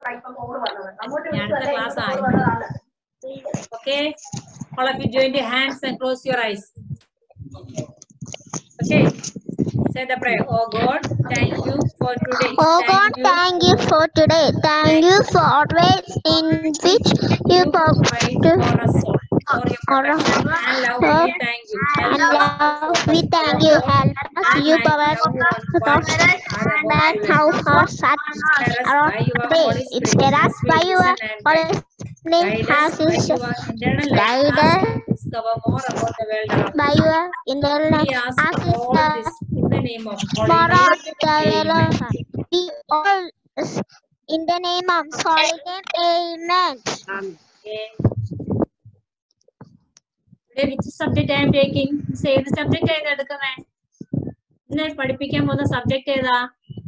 ഇനി അടുത്ത ക്ലാസ് ആയി Okay. All of you join your hands and close your eyes. Okay. Say the prayer. Oh God, thank you for today. Oh God, you thank you for today. Thank you for always in which you provide provide for us all. For your for us. protection and love, we thank you. and Help us love. We thank you. Help us. and You make provide love for one us. are And about that you. how our such Inspire us around by your today. Holy It's Spirit get us as we by your listen and Holy guide Spirit us has by his your internal guide life. us Ask us discover more about the world around us. by your internal We ask as all is this in the name of Holy moral Name. Amen. development. We all in the name of Holy Name. Amen. Okay. Today, which subject I am taking? Say the subject ഏതാ എടുക്കുന്നേ ഇന്ന് പഠിപ്പിക്കാൻ പോകുന്ന subject ഏതാ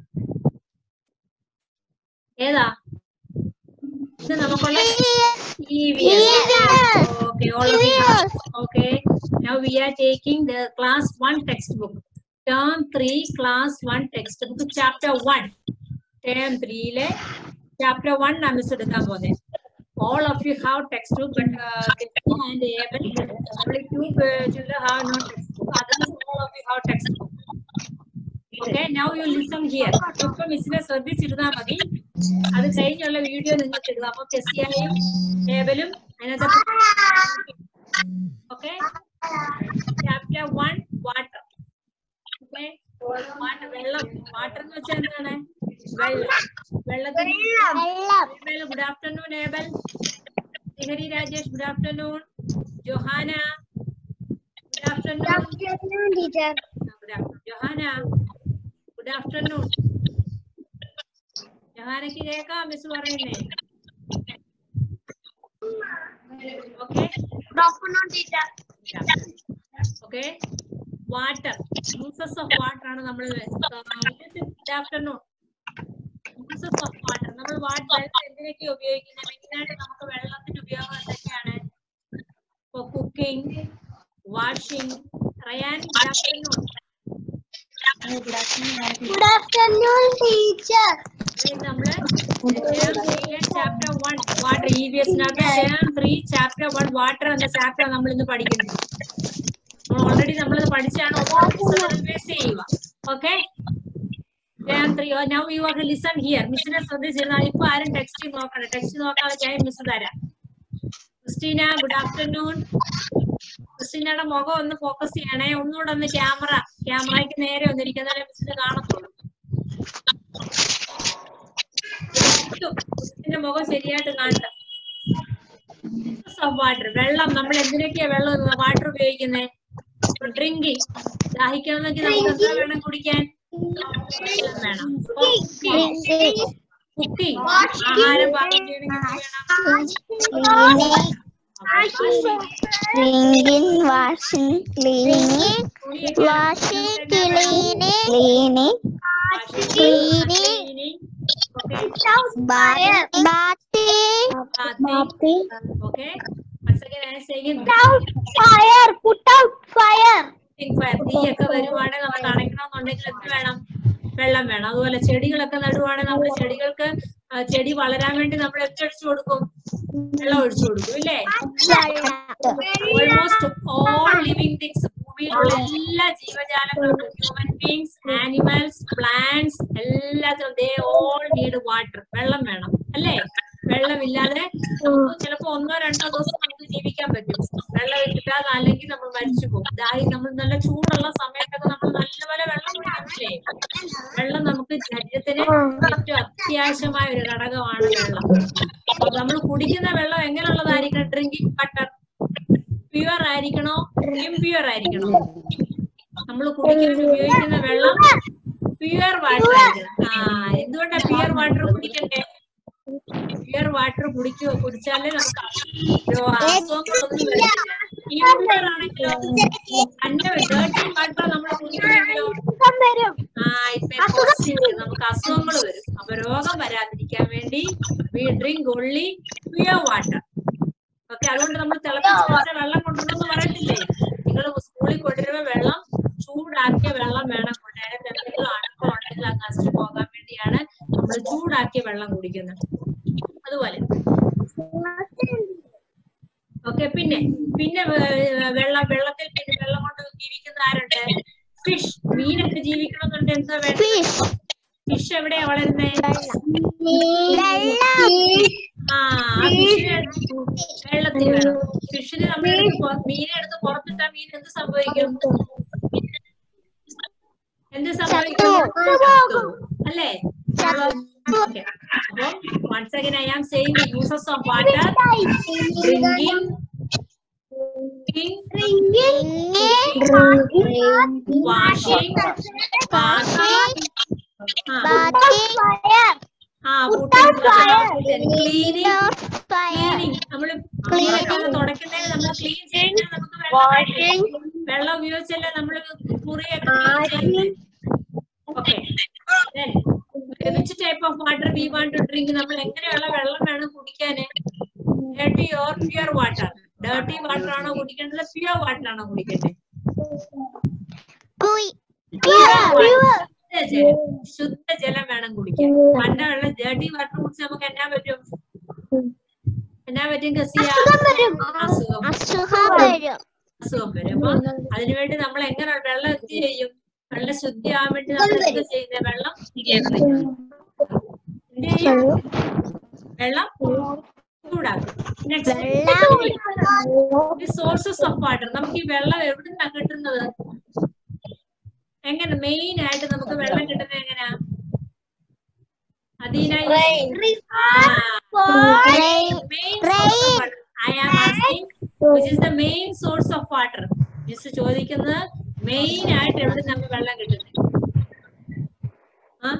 ഏതാ ഇത് നമുക്കുള്ള EVS. Okay, all of you. Okay. Now we are taking the class one textbook. Term three, class one textbook, chapter one. Term three le chapter one നാ മിസ് എടുക്കാൻ പോകുന്നത് all of you have textbook but uh, Tiffany and Abel only two uh, children have no textbook others all of you have textbook okay now you listen here ഇപ്പൊ മിസ്സിനെ ശ്രദ്ധിച്ചിരുന്നാ മതി അത് കഴിഞ്ഞുള്ള video നിങ്ങൾക്ക് ഇടുക അപ്പൊ കെസിയായും ഏബലും അതിനകത്ത് okay chapter one water okay water വെള്ളം വാട്ടർ എന്ന് വെച്ചാൽ എന്താണ് വെള്ളം വെള്ളത്തിന് Abel good afternoon Abel Sreehari Rajesh good afternoon Johanna good afternoon good afternoon Johanna good afternoon ജോഹാനക്ക് കേൾക്കാം മിസ് പറയുന്നേ okay okay water uses of water ആണ് നമ്മൾ good afternoon uses of water നമ്മൾ വാട്ടർ വെള്ളം എന്തിനൊക്കെ ഉപയോഗിക്കുന്നത് മെയിനായിട്ട് നമുക്ക് വെള്ളത്തിന്റെ ഉപയോഗം എന്തൊക്കെയാണ് ഇപ്പൊ cooking washing Ryan good afternoon Good afternoon, teacher. നമ്മള് chapter one water E V എസിനകത്ത് ത്രീ ചാപ്റ്റർ വൺ വാട്ടർ എന്ന ചാപ്റ്റർ നമ്മൾ ഇന്ന് പഠിക്കുന്നത് ഓൾറെഡി നമ്മളിത് പഠിച്ചാണ് റിവൈസ് ചെയ്യുക okay three now you are listen here മിസ്സിനെ ശ്രദ്ധിച്ചിരുന്നാൽ ഇപ്പൊ ആരും ടെക്സ്റ്റ് നോക്കണം ടെക്സ്റ്റ് നോക്കാതെ ഞാൻ മിസ് തരാം ക്രിസ്റ്റീന ഗുഡ് ആഫ്റ്റർനൂൺ ക്രിസ്റ്റീനയുടെ മുഖം ഒന്ന് ഫോക്കസ് ചെയ്യണേ ഒന്നുകൂടെ ഒന്ന് ക്യാമറ ക്യാമറയ്ക്ക് നേരെ ഒന്നിരിക്കുന്നതേ മിസ്സിന് കാണത്തുള്ളൂ ക്രിസ്റ്റിന്റെ മുഖം ശരിയായിട്ട് കാണട്ടെ വാട്ടർ വെള്ളം നമ്മൾ എന്തിനൊക്കെയാ വെള്ളം വാട്ടർ ഉപയോഗിക്കുന്നത് ഡ്രിങ്കിങ് ദാഹിക്കണമെങ്കിൽ നമുക്ക് എന്താ വേണം കുടിക്കാൻ വെള്ളം വേണം കുക്കിംഗ് ആഹാരം പാകം ചെയ്യണമെങ്കിൽ എന്ത് വേണം Cleaning, washing, cleaning, washing, cleaning, cleaning, cleaning, bathing, bathing, Okay. Once again, I am saying fire, put out fire. Fire തീയൊക്കെ വരുവാണെങ്കിൽ നമുക്ക് അണയ്ക്കണമെന്നുണ്ടെങ്കിൽ എന്ത് വേണം വെള്ളം വേണം അതുപോലെ ചെടികളൊക്കെ നടുവാണെങ്കിൽ നമ്മൾ ചെടികൾക്ക് ആ, ചെടി വളരാൻ വേണ്ടി നമ്മൾ എന്ത് ഒഴിച്ചു കൊടുക്കും വെള്ളം ഒഴിച്ചു കൊടുക്കും ഇല്ലേ ഓൾമോസ്റ്റ് ഓൾ ലിവിംഗ് തിങ്സ് ഭൂമിയിലുള്ള എല്ലാ ജീവജാലങ്ങൾക്കും ഹ്യൂമൻ ബീങ്സ് ആനിമൽസ് പ്ലാന്റ്സ് എല്ലാത്തിനും ദേ ഓൾ നീഡ് വാട്ടർ വെള്ളം വേണം അല്ലേ വെള്ളമില്ലാതെ നമുക്ക് ചിലപ്പോ ഒന്നോ രണ്ടോ ദിവസം നമുക്ക് ജീവിക്കാൻ പറ്റും വെള്ളം കിട്ടാതെ അല്ലെങ്കിൽ നമ്മൾ മരിച്ചു പോകും ദാഹി നമ്മൾ നല്ല ചൂടുള്ള സമയത്തൊക്കെ നമ്മൾ നല്ലപോലെ വെള്ളം കുടിക്കുന്നില്ലേ വെള്ളം നമുക്ക് ശരീരത്തിന് ഏറ്റവും അത്യാവശ്യമായ ഒരു ഘടകമാണ് വെള്ളം അപ്പൊ നമ്മൾ കുടിക്കുന്ന വെള്ളം എങ്ങനെയുള്ളതായിരിക്കണം ഡ്രിങ്കിങ് വാട്ടർ പ്യുവർ ആയിരിക്കണോ ഇംപ്യുവർ ആയിരിക്കണോ നമ്മൾ കുടിക്കാൻ ഉപയോഗിക്കുന്ന വെള്ളം പ്യുവർ വാട്ടർ ആയിരിക്കണം ആ എന്തുകൊണ്ടാ പ്യുവർ വാട്ടർ കുടിക്കണ്ടേ പ്യുവർ വാട്ടർ കുടിക്കോ കുടിച്ചാലേ നമുക്ക് രോ- അസുഖങ്ങളൊന്നും വരില്ല ഇംപ്യുവർ ആണെങ്കിലോ അന്റെ ഡേർട്ടി വാട്ടർ നമ്മൾ കുടിക്കുന്നെങ്കിലോ ആ ഇപ്പൊ പോസിറ്റീവ് നമുക്ക് അസുഖങ്ങൾ വരും അപ്പൊ രോഗം വരാതിരിക്കാൻ വേണ്ടി we drink only pure water okay അതുകൊണ്ട് നമ്മൾ തിളപ്പിച്ച് വെച്ച വെള്ളം കൊണ്ടുവന്നെന്ന് പറയത്തില്ലേ നിങ്ങൾ സ്കൂളിൽ കൊണ്ടുവരുമ്പോ വെള്ളം ചൂടാക്കിയ വെള്ളം വേണം കൊണ്ടുവരാൻ എന്തെങ്കിലും അണുക്കം ഉണ്ടെങ്കിൽ അത് നശിച്ചു പോകാൻ വേണ്ടി വേണ്ടിയാണ് നമ്മൾ ചൂടാക്കിയ വെള്ളം കുടിക്കുന്നത് അതുപോലെ ഓക്കെ പിന്നെ പിന്നെ വേ- വെള്ളം വെള്ളത്തിൽ പിന്നെ വെള്ളം കൊണ്ട് ജീവിക്കുന്ന ആരുണ്ട് ഫിഷ് മീനൊക്കെ ജീവിക്കണമെന്നുണ്ട് എന്താ വേണ്ടത് ഫിഷ് ഫിഷ് എവിടെയാ വളരുന്നേ വെള്ളം ആ ഫിഷിന് വെള്ളത്തിൽ വേണം ഫിഷിന് നമ്മൾ മീനെ എടുത്ത് പുറത്തിട്ടാ മീൻ എന്ത് സംഭവിക്കും എന്ത് സംഭവിക്കും ചത്തു. അല്ലേ ഓക്കെ അപ്പം once again I am saying the uses of water drinking washing bathing ആ ആ ക്ലീനിങ് ക്ലീനിങ് നമ്മള് ക്ലീനൊക്കെ തുടക്കുന്നതിന് നമ്മൾ ക്ലീൻ ചെയ്യുന്നതിന് നമുക്ക് വെള്ളം വേണ്ടേ? വെള്ളം ഉപയോഗിച്ചല്ലേ നമ്മള് മുറിയൊക്കെ ക്ലീൻ ചെയ്യുന്നത് okay which type of water we want to drink നമ്മൾ എങ്ങനെയുള്ള വെള്ളം വേണം കുടിക്കാന് dirty or pure water dirty water ആണോ കുടിക്കേണ്ടത് പ്യുവർ വാട്ടർ ആണോ കുടിക്കേണ്ടത് ശുദ്ധജലം ശുദ്ധജലം വേണം കുടിക്കാൻ മണ്ണ വെള്ളം ഡേർട്ടി വാട്ടർ കുടിച്ച് നമുക്ക് എന്നാ പറ്റും എന്നാ പറ്റും കസിയ അസുഖം അസുഖം വരും അസുഖം വരും അപ്പൊ അതിനുവേണ്ടി നമ്മൾ എങ്ങനെ വെള്ളം എന്ത് ചെയ്യും വെള്ളം ശുദ്ധിയാവാൻ വേണ്ടി നമ്മൾ എന്ത് ചെയ്യുന്നത് വെള്ളം എന്ത് ചെയ്യും വെള്ളം ചൂടാക്കും നെക്സ്റ്റ് സോഴ്സസ് ഓഫ് വാട്ടർ നമുക്ക് ഈ വെള്ളം എവിടെ നിന്നാ കിട്ടുന്നത് എങ്ങനെ മെയിൻ ആയിട്ട് നമുക്ക് വെള്ളം കിട്ടുന്നത് എങ്ങനെയാ അതിനായി main I am asking which is the main source of water miss ചോദിക്കുന്നത് മെയിൻ ആയിട്ട് എവിടെ നമുക്ക് വെള്ളം കിട്ടുന്നത് ആ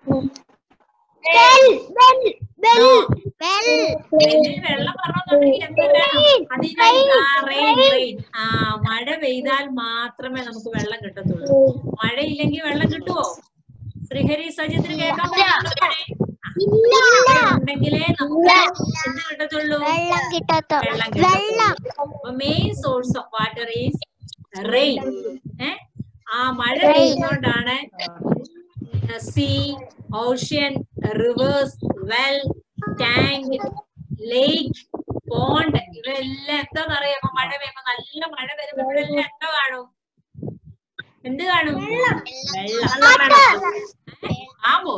No. വെള്ളിൽ വെള്ളം പറഞ്ഞിട്ടുണ്ടെങ്കിൽ എന്ത് വേണം അതിനായി ആ റെയിൻ റെയിൻ ആ മഴ പെയ്താൽ മാത്രമേ നമുക്ക് വെള്ളം കിട്ടത്തുള്ളൂ മഴയില്ലെങ്കിൽ വെള്ളം കിട്ടുവോ ശ്രീഹരി സജിത്തിന് കേൾക്കാൻ പറ്റുന്നുണ്ടോ മഴ ഉണ്ടെങ്കിലേ നമുക്ക് എന്ത് കിട്ടത്തുള്ളൂ വെള്ളം കിട്ടത്തോ വെള്ളം വെള്ളം കിട്ടത്തുള്ളൂ main source of water is rain ഏ ആ മഴ Rain. പെയ്യുന്നോണ്ടാണ് sea ocean rivers well tank lake pond ഇവയെല്ലാം എന്താണെന്നറിയാമോ മഴ പെയ്യുമ്പോ നല്ല മഴ വരുമ്പോ ഇവിടെല്ലാം എന്താ കാണും എന്ത് കാണും വെള്ളം ഏ? ആമോ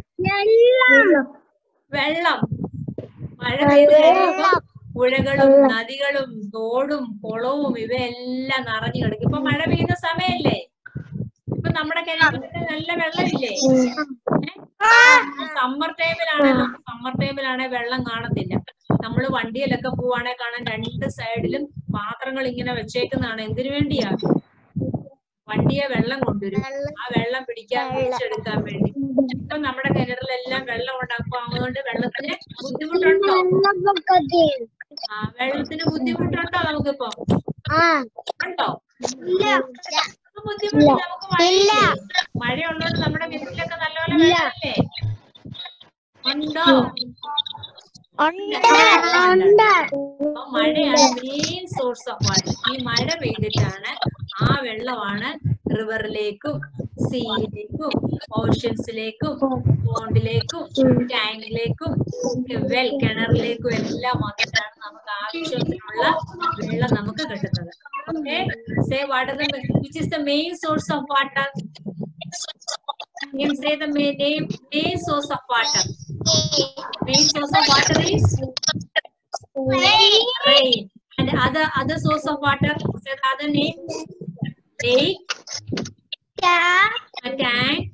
വെള്ളം മഴ പെയ്ത് കഴിയുമ്പോ പുഴകളും നദികളും തോടും കുളവും ഇവയെല്ലാം നിറഞ്ഞു കിടക്കും ഇപ്പൊ മഴ പെയ്യുന്ന സമയല്ലേ ഇപ്പൊ നമ്മുടെ കിണറ്റിൽ നല്ല വെള്ളമില്ലേ സമ്മർ ടൈമിലാണല്ലോ സമ്മർ ടൈമിലാണെ വെള്ളം കാണത്തില്ല നമ്മള് വണ്ടിയിലൊക്കെ പോവാണെ കാണാൻ രണ്ട് സൈഡിലും പാത്രങ്ങൾ ഇങ്ങനെ വെച്ചേക്കുന്നതാണ് എന്തിനു വേണ്ടിയാ വണ്ടിയെ വെള്ളം കൊണ്ടുവരും ആ വെള്ളം പിടിക്കാൻ പിടിച്ചെടുക്കാൻ വേണ്ടി ഇപ്പൊ നമ്മുടെ കിണറിലെല്ലാം വെള്ളം ഉണ്ടാക്കും അതുകൊണ്ട് വെള്ളത്തിന് ബുദ്ധിമുട്ടുണ്ടോ ആ വെള്ളത്തിന് ബുദ്ധിമുട്ടുണ്ടോ നമുക്കിപ്പോ ഉണ്ടോ ഇപ്പൊ ബുദ്ധിമുട്ട് നമുക്ക് മഴയില്ലേ മഴ ഉള്ളതുകൊണ്ട് നമ്മുടെ വീട്ടിലൊക്കെ നല്ലപോലെ വെള്ളമല്ലേ ഉണ്ടോ അപ്പൊ മഴയാണ് മെയിൻ സോഴ്സ് ഓഫ് വാട്ടർ ഈ മഴ പെയ്തിട്ടാണ് ആ വെള്ളമാണ് റിവറിലേക്കും സീയിലേക്കും ഓഷ്യൻസിലേക്കും പോണ്ടിലേക്കും ടാങ്കിലേക്കും വെൽ കിണറിലേക്കും എല്ലാം വന്നിട്ടാണ് നമുക്ക് ആവശ്യത്തിനുള്ള വെള്ളം നമുക്ക് കിട്ടുന്നത് okay say water which is the main source of water say the main name main source of water main source of water is rain and other other source of water say the other name lake a tank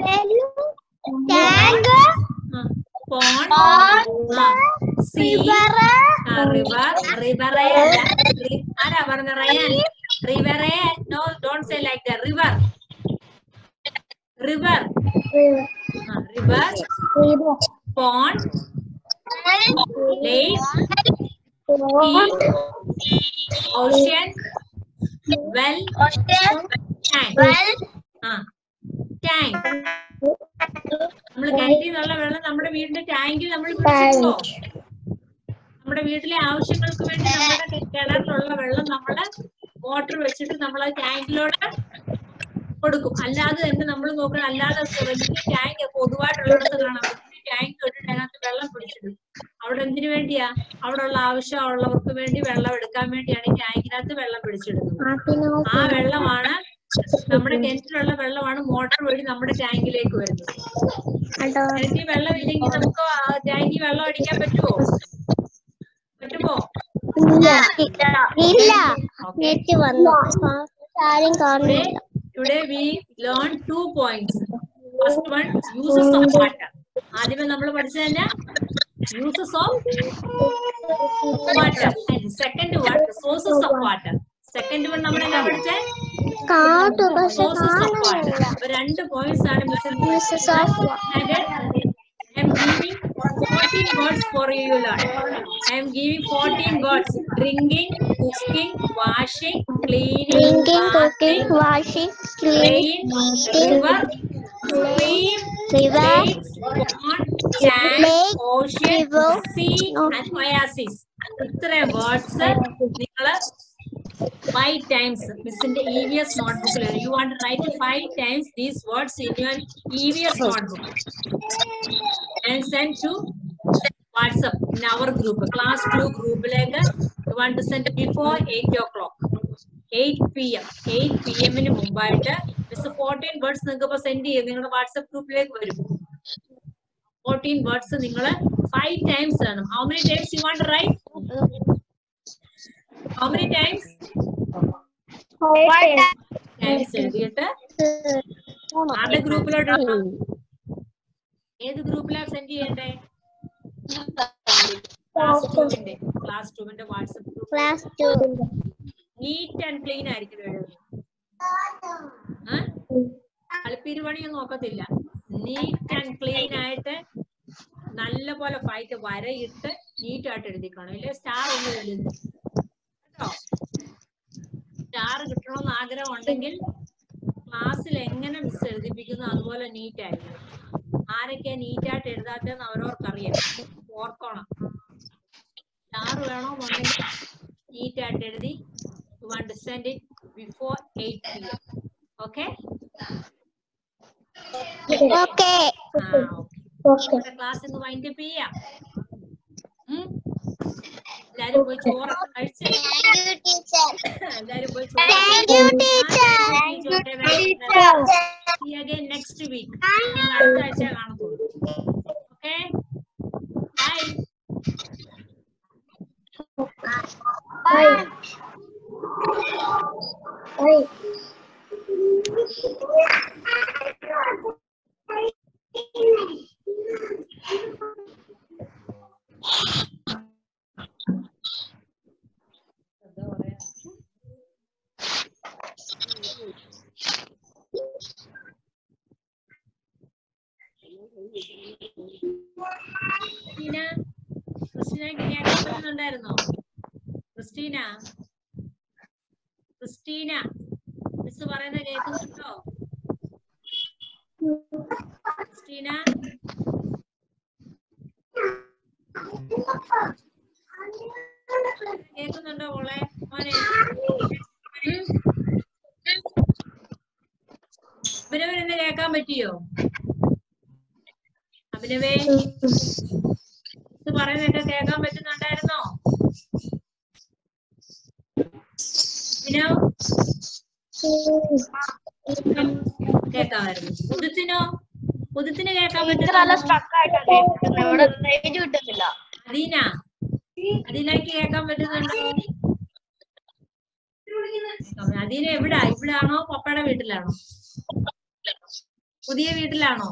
uh, pond uh, sea uh, river river ആരാ പറഞ്ഞ Ryan river no don't say like the river river river pond lake ocean well tank ആ tank നമ്മൾ കിണറ്റിൽ നിന്നുള്ള വെള്ളം നമ്മുടെ വീടിന്റെ ടാങ്കിൽ നമ്മൾ പിടിച്ചിട്ടോ നമ്മുടെ വീട്ടിലെ ആവശ്യങ്ങൾക്ക് വേണ്ടി നമ്മുടെ കിണറിലുള്ള വെള്ളം നമ്മള് മോട്ടർ വെച്ചിട്ട് നമ്മൾ ആ ടാങ്കിലോട്ട് കൊടുക്കും അല്ലാതെ തന്നെ നമ്മൾ നോക്കണം അല്ലാതെ വലിയ ടാങ്ക് പൊതുവായിട്ടുള്ളിടത്ത് കാണാം വലിയ ടാങ്ക് ഇട്ടിട്ട് അതിനകത്ത് വെള്ളം പിടിച്ചിടും അവിടെ എന്തിനു വേണ്ടിയാ അവിടെ ഉള്ള ആവശ്യമുള്ളവർക്ക് വേണ്ടി വെള്ളം എടുക്കാൻ വേണ്ടിയാണ് ഈ ടാങ്കിനകത്ത് വെള്ളം പിടിച്ചിടുന്നത് ആ വെള്ളമാണ് നമ്മുടെ കിണറ്റിലുള്ള വെള്ളമാണ് മോട്ടോർ വഴി നമ്മുടെ ടാങ്കിലേക്ക് വരുന്നത് കിണറ്റിൽ വെള്ളം ഇല്ലെങ്കിൽ നമുക്ക് ആ ടാങ്കിൽ വെള്ളം അടിക്കാൻ പറ്റുമോ പറ്റുമോ ഇല്ല ഓക്കെ നെറ്റ് വന്നു ആരും Today, കാണുന്നില്ല today we learned two points. First one, uses of water. ആദ്യമേ നമ്മൾ പഠിച്ചത് തന്നെ uses of water. And second one, sources of water. Second one നമ്മൾ എന്താ പഠിച്ചേ കാട്ടു പക്ഷെ sources of water. കാണുന്നില്ല അപ്പൊ രണ്ട് പോയിന്റ്സ് ആണ് miss Uses of And I am giving 14 words for you to learn. I am giving 14 words. Drinking, cooking, washing, cleaning, drinking, bathing, cooking, washing, cleaning, rain, river, stream, river, lakes, pond, tank, lake, ocean, river, sea, no. and oasis. ഇത്രയും words നിങ്ങൾ five times മിസ്സിന്റെ E V S നോട്ട്ബുക്കിൽ you want write five times these words in your E V S notebook and send to WhatsApp in our group class two ഗ്രൂപ്പിലേക്ക് you want to send before eight o'clock eight P M eight P എമ്മിന് മുമ്പായിട്ട് miss fourteen words നിങ്ങൾക്ക് ഇപ്പൊ send ചെയ്യും നിങ്ങളുടെ WhatsApp ഗ്രൂപ്പിലേക്ക് വരും fourteen words നിങ്ങൾ ഫൈവ് ടൈംസ് വേണം how many times you want write how many times times എഴുതിയിട്ട് ആരുടെ ഗ്രൂപ്പിലോട്ട് ഇടണം ഏത് ഗ്രൂപ്പിലാണ് സെൻഡ് ചെയ്യണ്ടേ ക്ലാസ് ടുവിന്റെ ക്ലാസ് ടുവിന്റെ WhatsApp group class two neat and clean ആയിരിക്കും എഴുതുന്നത് കളിപ്പിരുപണിയൊന്നും നോക്കത്തില്ല നീറ്റ് ആൻഡ് ക്ലീൻ ആയിട്ട് നല്ല പോലെ ഫൈറ്റ് വരയിട്ട് നീറ്റ് ആയിട്ട് എഴുതിക്കണം ഇല്ലേ സ്റ്റാർ ഒന്നും എഴുതുന്നു കേട്ടോ സ്റ്റാർ കിട്ടണമെന്ന് ആഗ്രഹം ഉണ്ടെങ്കിൽ ക്ലാസ്സിൽ എങ്ങനെ മിസ് എഴുതിപ്പിക്കുന്നു അതുപോലെ നീറ്റ് ആയിരിക്കും ആരൊക്കെയാ നീറ്റായിട്ട് എഴുതാത്തതെന്ന് അവരവർക്കറിയാം ഓർക്കണം സ്റ്റാർ വേണമെന്നുണ്ടെങ്കിൽ നീറ്റായിട്ട് എഴുതി you want send it before eight P M okay okay ആ ഓക്കെ ക്ലാസ് ഇന്ന് വൈൻഡ് അപ്പ് ചെയ്യാം ഉം? എല്ലാരും പോയി ചോറൊക്കെ കഴിച്ച് എല്ലാരും പോയി Thank you, teacher. Again next week അടുത്ത ആഴ്ച കാണത്തുള്ളൂ ഓക്കെ ബൈ എന്താ പറയാ ക്രിസ്റ്റീന ക്രിസ്റ്റീനക്ക് കേൾക്കാൻ പറ്റുന്നുണ്ടായിരുന്നോ ക്രിസ്റ്റീന ക്രിസ്റ്റീന മിസ് പറയുന്നത് കേൾക്കുന്നുണ്ടോ ക്രിസ്റ്റീന കേൾക്കുന്നുണ്ടോ മോളെ മോനെ ഉം? അഭിനവനെന്ന് കേൾക്കാൻ പറ്റിയോ അഭിനവേ ഇത് പറയുന്നതൊക്കെ കേൾക്കാൻ പറ്റുന്നുണ്ടായിരുന്നോ അഭിനവ് കേൾക്കാമായിരുന്നു ഉദിത്തിനോ ഉദിത്തിന് കേൾക്കാൻ പറ്റുന്നുണ്ടോ അദീന അദീനക്ക് കേൾക്കാൻ പറ്റുന്നുണ്ടോ അദീന എവിടാ ഇവിടാണോ പപ്പയുടെ വീട്ടിലാണോ പുതിയ വീട്ടിലാണോ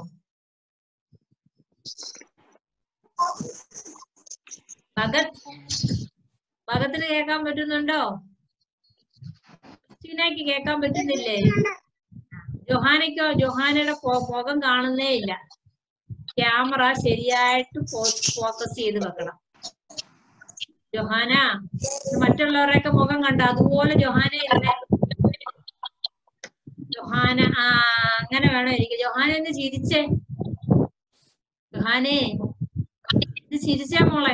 ഭഗത് ഭഗത്തിന് കേൾക്കാൻ പറ്റുന്നുണ്ടോ ക്രിസ്റ്റീനയ്ക്ക് കേൾക്കാൻ പറ്റുന്നില്ലേ ജൊഹാനയ്ക്കോ ജൊഹാനയുടെ ഫോ- മുഖം കാണുന്നേ ഇല്ല ക്യാമറ ശരിയായിട്ട് ഫോക്കസ് ചെയ്ത് വെക്കണം ജൊഹാന ഇത് മറ്റുള്ളവരുടെയൊക്കെ മുഖം കണ്ട അതുപോലെ ജൊഹാന ഇരുന്നേ ജൊഹാന ആ അങ്ങനെ വേണം ഇരിക്കും ജൊഹാന ഒന്ന് ചിരിച്ചേ ജൊഹാനേ ഇത് ചിരിച്ചേ മോളെ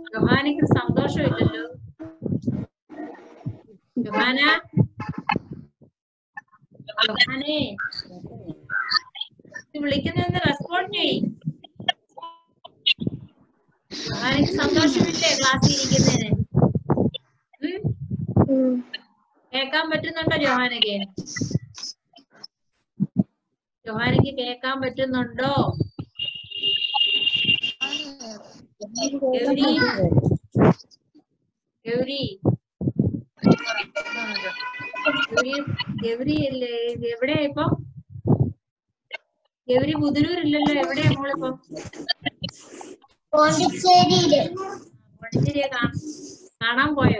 ജൊഹാനക്ക് സന്തോഷമില്ലല്ലോ ജൊഹാന യോഹാനെ ഇത് വിളിക്കുന്നതെന്ന് റെസ്പോണ്ട് ചെയ് യോഹാനിക്ക് സന്തോഷമില്ലേ ക്ലാസ്സിൽ ഇരിക്കുന്നതിന് ഉം? കേക്കാൻ പറ്റുന്നുണ്ടോ ജോഹാനയ്ക്ക് ജോഹാനയ്ക്ക് കേക്കാൻ പറ്റുന്നുണ്ടോ ഗൗരി ഗൗരി ഗൗരി ഗൗരി അല്ലേ എവിടെയാ ഇപ്പൊ ഗൗരി ബുധനൂരില്ലല്ലോ എവിടെയാ മോളിപ്പോ പോണ്ടിച്ചേരിയില് പോണ്ടിച്ചേരിയെ കാ- കാണാൻ പോയോ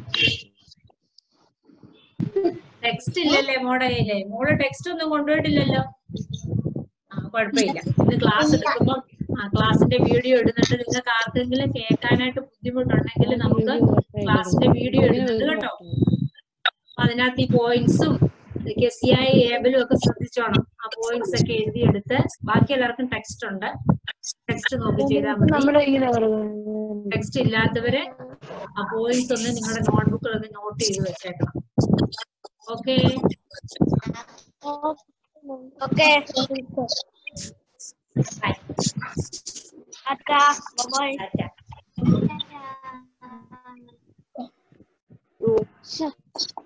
ടെക്സ്റ്റ് ഇല്ലല്ലേ മോടെ കയ്യില് മോള് ടെക്സ്റ്റ് ഒന്നും കൊണ്ടുപോയിട്ടില്ലല്ലോ ആ കുഴപ്പമില്ല ഇന്ന് ക്ലാസ് എടുക്കുമ്പോ ആ ക്ലാസ്സിന്റെ വീഡിയോ ഇടുന്നുണ്ട് നിങ്ങൾക്ക് ആർക്കെങ്കിലും കേൾക്കാനായിട്ട് ബുദ്ധിമുട്ടുണ്ടെങ്കിൽ നമുക്ക് ക്ലാസ്സിന്റെ വീഡിയോ ഇടുന്നുണ്ട് കേട്ടോ അപ്പൊ അതിനകത്ത് ഈ പോയിന്റ്സും സി ഐ ഏബിലും ഒക്കെ ശ്രദ്ധിച്ചോണം ആ പോയിന്റ്സ് ഒക്കെ എഴുതിയെടുത്ത് ബാക്കി എല്ലാവർക്കും ടെക്സ്റ്റ് ഉണ്ട് ടെക്സ്റ്റ് നോക്കി ചെയ്താൽ മതി നമ്മുടെ ഇങ്ങനെ ടെക്സ്റ്റ് ഇല്ലാത്തവര് ആ പോയിന്റ്സ് ഒന്ന് നിങ്ങളുടെ നോട്ട്ബുക്കിൽ ഒന്ന് നോട്ട് ചെയ്ത് വെച്ചേക്കണം ഓക്കെ ഓക്കെ ബൈ അച്ഛാ ബൈ ടാറ്റ ശ്ശെ.